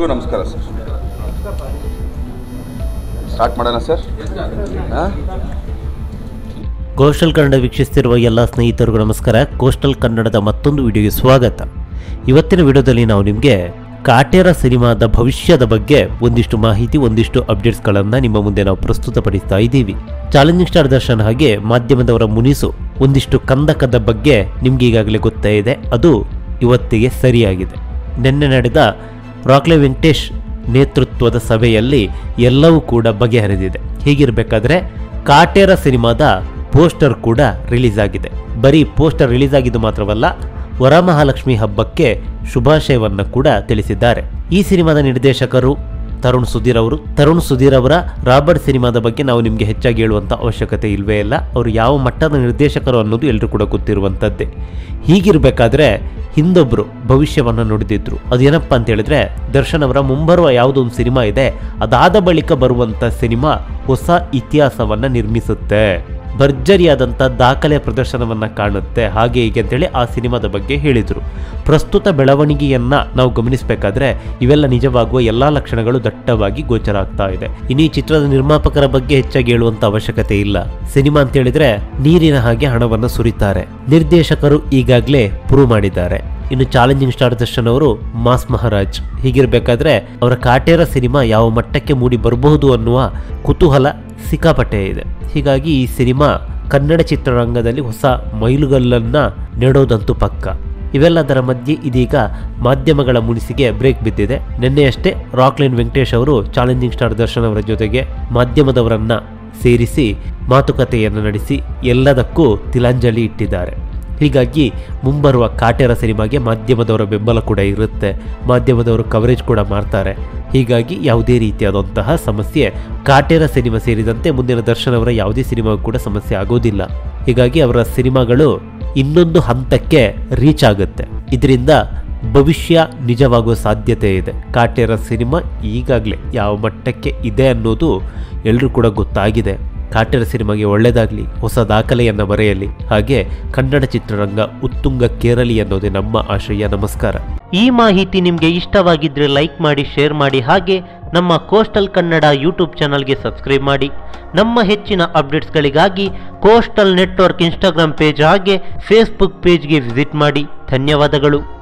ಎಲ್ರಿಗೂ ನಮಸ್ಕಾರ sir start ಮಾಡೋಣ ಸರ್ ಹಾಂ ಕೋಸ್ಟಲ್ ಕನ್ನಡ ವೀಕ್ಷಿಸ್ತಿರುವ ಎಲ್ಲ ಸ್ನೇಹಿತರಿಗೂ ನಮಸ್ಕಾರ ಕೋಸ್ಟಲ್ ಕನ್ನಡದ ಮತ್ತೊಂದು ವಿಡಿಯೋಗೆ ಸ್ವಾಗತ ಇವತ್ತಿನ ವಿಡಿಯೋದಲ್ಲಿ ನಾವು ನಿಮಗೆ ಕಾಟೇರ ಸಿನಿಮಾದ ಭವಿಷ್ಯದ ಬಗ್ಗೆ ಒಂದಿಷ್ಟು ಮಾಹಿತಿ ಒಂದಿಷ್ಟು ಅಪ್ಡೇಟ್ಸ್ಗಳನ್ನು ನಿಮ್ಮ ಮುಂದೆ ನಾವು ಪ್ರಸ್ತುತಪಡಿಸ್ತಾ ಇದ್ದೀವಿ ಚಾಲೆಂಜಿಂಗ್ ಸ್ಟಾರ್ ದರ್ಶನ್ ಹಾಗೆ ಮಾಧ್ಯಮದವರ ಮುನಿಸು ಒಂದಿಷ್ಟು ಕಂದಕದ ಬಗ್ಗೆ ನಿಮ್ಗೆ ಈಗಾಗಲೇ ಗೊತ್ತೇ ಇದೆ ಅದು ಇವತ್ತಿಗೆ ಸರಿಯಾಗಿದೆ ನಿನ್ನೆ ನಡೆದ ರಾಕ್ಲೆ ವೆಂಕಟೇಶ್ ನೇತೃತ್ವದ ಸಭೆಯಲ್ಲಿ ಎಲ್ಲವೂ ಕೂಡ ಬಗೆಹರಿದಿದೆ ಹೀಗಿರಬೇಕಾದ್ರೆ ಕಾಟೇರ ಸಿನಿಮಾದ ಪೋಸ್ಟರ್ ಕೂಡ ರಿಲೀಸ್ ಆಗಿದೆ ಬರೀ ಪೋಸ್ಟರ್ ರಿಲೀಸ್ ಆಗಿದ್ದು ಮಾತ್ರವಲ್ಲ ವರಮಹಾಲಕ್ಷ್ಮಿ ಹಬ್ಬಕ್ಕೆ ಶುಭಾಶಯವನ್ನು ಕೂಡ ತಿಳಿಸಿದ್ದಾರೆ ಈ ಸಿನಿಮಾದ ನಿರ್ದೇಶಕರು ತರುಣ್ ಸುಧೀರ್ ಅವರು ತರುಣ್ ಸುಧೀರ್ ಅವರ ರಾಬರ್ಟ್ ಸಿನಿಮಾದ ಬಗ್ಗೆ ನಾವು ನಿಮಗೆ ಹೆಚ್ಚಾಗಿ ಹೇಳುವಂಥ ಅವಶ್ಯಕತೆ ಇಲ್ವೇ ಇಲ್ಲ ಅವರು ಯಾವ ಮಟ್ಟದ ನಿರ್ದೇಶಕರು ಅನ್ನೋದು ಎಲ್ಲರೂ ಕೂಡ ಗೊತ್ತಿರುವಂಥದ್ದೇ ಹೀಗಿರಬೇಕಾದ್ರೆ ಹಿಂದೊಬ್ರು ಭವಿಷ್ಯವನ್ನು ನುಡಿದಿದ್ರು ಅದೇನಪ್ಪ ಅಂತ ಹೇಳಿದ್ರೆ ದರ್ಶನ್ ಅವರ ಮುಂಬರುವ ಯಾವುದೋ ಒಂದು ಸಿನಿಮಾ ಇದೆ ಅದಾದ ಬಳಿಕ ಬರುವಂಥ ಸಿನಿಮಾ ಹೊಸ ಇತಿಹಾಸವನ್ನ ನಿರ್ಮಿಸುತ್ತೆ ಭರ್ಜರಿಯಾದಂಥ ದಾಖಲೆ ಪ್ರದರ್ಶನವನ್ನ ಕಾಣುತ್ತೆ ಹಾಗೆ ಹೀಗೆ ಅಂತೇಳಿ ಆ ಸಿನಿಮಾದ ಬಗ್ಗೆ ಹೇಳಿದರು ಪ್ರಸ್ತುತ ಬೆಳವಣಿಗೆಯನ್ನ ನಾವು ಗಮನಿಸಬೇಕಾದ್ರೆ ಇವೆಲ್ಲ ನಿಜವಾಗುವ ಎಲ್ಲಾ ಲಕ್ಷಣಗಳು ದಟ್ಟವಾಗಿ ಗೋಚರ ಆಗ್ತಾ ಇದೆ ಇನ್ನು ಈ ಚಿತ್ರದ ನಿರ್ಮಾಪಕರ ಬಗ್ಗೆ ಹೆಚ್ಚಾಗಿ ಹೇಳುವಂತ ಅವಶ್ಯಕತೆ ಇಲ್ಲ ಸಿನಿಮಾ ಅಂತ ಹೇಳಿದ್ರೆ ನೀರಿನ ಹಾಗೆ ಹಣವನ್ನು ಸುರಿತಾರೆ ನಿರ್ದೇಶಕರು ಈಗಾಗಲೇ ಪ್ರೂವ್ ಮಾಡಿದ್ದಾರೆ ಇನ್ನು ಚಾಲೆಂಜಿಂಗ್ ಸ್ಟಾರ್ ದರ್ಶನ್ ಅವರು ಮಾಸ್ ಮಹಾರಾಜ್ ಹೀಗಿರಬೇಕಾದ್ರೆ ಅವರ ಕಾಟೇರ ಸಿನಿಮಾ ಯಾವ ಮಟ್ಟಕ್ಕೆ ಮೂಡಿ ಬರಬಹುದು ಅನ್ನುವ ಕುತೂಹಲ ಸಿಕ್ಕಾಪಟ್ಟೆ ಇದೆ ಹೀಗಾಗಿ ಈ ಸಿನಿಮಾ ಕನ್ನಡ ಚಿತ್ರರಂಗದಲ್ಲಿ ಹೊಸ ಮೈಲುಗಲ್ಲನ್ನ ನೆಡೋದಂತೂ ಪಕ್ಕ ಇವೆಲ್ಲದರ ಮಧ್ಯೆ ಇದೀಗ ಮಾಧ್ಯಮಗಳ ಮುನಿಸಿಗೆ ಬ್ರೇಕ್ ಬಿದ್ದಿದೆ ನಿನ್ನೆಯಷ್ಟೇ ರಾಕ್ಲೈನ್ ವೆಂಕಟೇಶ್ ಅವರು ಚಾಲೆಂಜಿಂಗ್ ಸ್ಟಾರ್ ದರ್ಶನ್ ಅವರ ಜೊತೆಗೆ ಮಾಧ್ಯಮದವರನ್ನ ಸೇರಿಸಿ ಮಾತುಕತೆಯನ್ನು ನಡೆಸಿ ಎಲ್ಲದಕ್ಕೂ ತಿಲಾಂಜಲಿ ಇಟ್ಟಿದ್ದಾರೆ ಹೀಗಾಗಿ ಮುಂಬರುವ ಕಾಟೇರ ಸಿನಿಮಾಗೆ ಮಾಧ್ಯಮದವರ ಬೆಂಬಲ ಕೂಡ ಇರುತ್ತೆ ಮಾಧ್ಯಮದವರು ಕವರೇಜ್ ಕೂಡ ಮಾಡ್ತಾರೆ ಹೀಗಾಗಿ ಯಾವುದೇ ರೀತಿಯಾದಂತಹ ಸಮಸ್ಯೆ ಕಾಟೇರ ಸಿನಿಮಾ ಸೇರಿದಂತೆ ಮುಂದಿನ ದರ್ಶನ್ ಅವರ ಯಾವುದೇ ಸಿನಿಮಾ ಕೂಡ ಸಮಸ್ಯೆ ಆಗೋದಿಲ್ಲ ಹೀಗಾಗಿ ಅವರ ಸಿನಿಮಾಗಳು ಇನ್ನೊಂದು ಹಂತಕ್ಕೆ ರೀಚ್ ಆಗುತ್ತೆ ಇದರಿಂದ ಭವಿಷ್ಯ ನಿಜವಾಗುವ ಸಾಧ್ಯತೆ ಇದೆ ಕಾಟೇರ ಸಿನಿಮಾ ಈಗಾಗಲೇ ಯಾವ ಮಟ್ಟಕ್ಕೆ ಇದೆ ಅನ್ನೋದು ಎಲ್ಲರೂ ಕೂಡ ಗೊತ್ತಾಗಿದೆ ಕಾಟೇರ ಸಿನಿಮಾಗೆ ಒಳ್ಳೆಯದಾಗಲಿ ಹೊಸ ದಾಖಲೆಯನ್ನು ಬರೆಯಲಿ ಹಾಗೆ ಕನ್ನಡ ಚಿತ್ರರಂಗ ಉತ್ತುಂಗಕ್ಕೇರಲಿ ಅನ್ನೋದೇ ನಮ್ಮ ಆಶಯ ನಮಸ್ಕಾರ ಈ ಮಾಹಿತಿ ನಿಮಗೆ ಇಷ್ಟವಾಗಿದ್ದರೆ ಲೈಕ್ ಮಾಡಿ ಶೇರ್ ಮಾಡಿ ಹಾಗೆ ನಮ್ಮ ಕೋಸ್ಟಲ್ ಕನ್ನಡ ಯೂಟ್ಯೂಬ್ ಚಾನಲ್ಗೆ ಸಬ್ಸ್ಕ್ರೈಬ್ ಮಾಡಿ ನಮ್ಮ ಹೆಚ್ಚಿನ ಅಪ್ಡೇಟ್ಸ್ಗಳಿಗಾಗಿ ಕೋಸ್ಟಲ್ ನೆಟ್ವರ್ಕ್ ಇನ್ಸ್ಟಾಗ್ರಾಮ್ ಪೇಜ್ ಹಾಗೆ ಫೇಸ್ಬುಕ್ ಪೇಜ್ಗೆ ವಿಸಿಟ್ ಮಾಡಿ ಧನ್ಯವಾದಗಳು